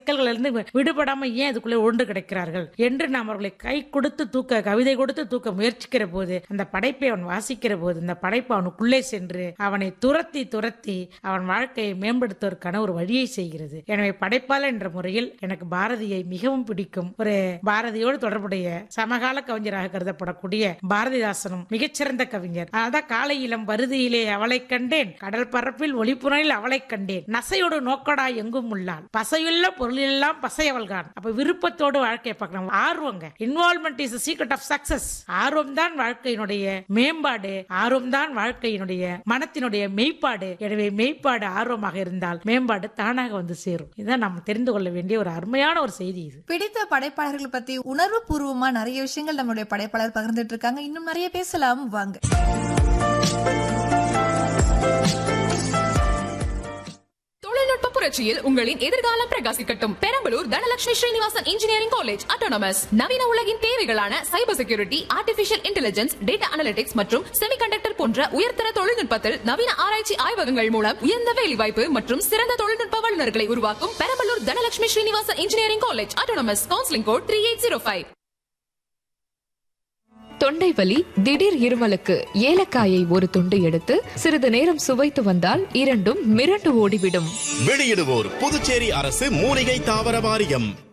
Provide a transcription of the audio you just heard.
சிக்கல்களிலிருந்து we- விடுபடாம ஏன் அதுக்குள்ளே உருண்டு கிடக்கிறார்கள் என்று நாம் அவர்களை கை கொடுத்து தூக்க கவிதை கொடுத்து தூக்க முயற்சிக்கிற போது அந்த படைப்பை அவன் வாசிக்கிற போது இந்த படைப்பு அவனுக்குள்ளே சென்று அவனை துரத்தி துரத்தி அவன் வாழ்க்கையை மேம்படுத்துவதற்கான ஒரு வழியை செய்கிறது எனவே படைப்பாளர் என்ற முறையில் எனக்கு பாரதியை மிகவும் பிடிக்கும் ஒரு பாரதியோடு தொடர்புடைய சமகால கவிஞராக கருதப்படக்கூடிய பாரதிதாசனும் மிகச்சிறந்த கவிஞர் அதான் காலை இளம் வருதியிலே அவளை கண்டேன் கடல் பரப்பில் ஒளிப்புறனில் அவளை கண்டேன் நசையோடு நோக்கடா எங்கும் உள்ளாள் பசையுள்ள பொருளெல்லாம் பசையவள்கான் அப்ப விருப்பத்தோடு வாழ்க்கையை பார்க்கணும் ஆர்வங்க involvement is secret of success ஆர்வம் தான் வாழ்க்கையினுடைய மேம்பாடு ஆர்வம் தான் வாழ்க்கையினுடைய மனத்தினுடைய மெய்ப்பாடு எனவே மெய்ப்பாடு ஆர்வமாக இருந்தால் மேம்பாடு தானாக வந்து சேரும் இதுதான் நாம் தெரிந்து கொள்ள வேண்டிய ஒரு அருமையான ஒரு செய்தி இது பிடித்த படைப்பாளர்கள் பத்தி உணர்வு பூர்வமா நிறைய விஷயங்கள் நம்மளுடைய படைப்பாளர் பகிர்ந்துட்டு இருக்காங்க இன்னும் நிறைய பேசலாம் வாங்க தொழில்நுட்ப புரட்சியில் உங்களின் எதிர்காலம் பிரகாசிக்கட்டும் Perambalur Dhanalakshmi Srinivasan engineering college autonomous நவீன உலகின் தேவைகளான cyber security artificial intelligence data analytics மற்றும் செமிகண்டக்டர் போன்ற உயர்தர தொழில்நுட்பத்தில் நவீன ஆராய்ச்சி ஆய்வகங்கள் மூலம் உயர்ந்த வேலைவாய்ப்பு மற்றும் சிறந்த தொழில்நுட்ப வல்லுநர்களை உருவாக்கும் Perambalur Dhanalakshmi Srinivasan engineering college autonomous counselling code three eight zero five தொண்டை வலி திடீர் இருமலுக்கு ஏலக்காயை ஒரு துண்டு எடுத்து சிறிது நேரம் சுவைத்து வந்தால் இரண்டும் மிரண்டு ஓடிவிடும் வெளியிடுவோர் புதுச்சேரி அரசு மூலிகை தாவர வாரியம்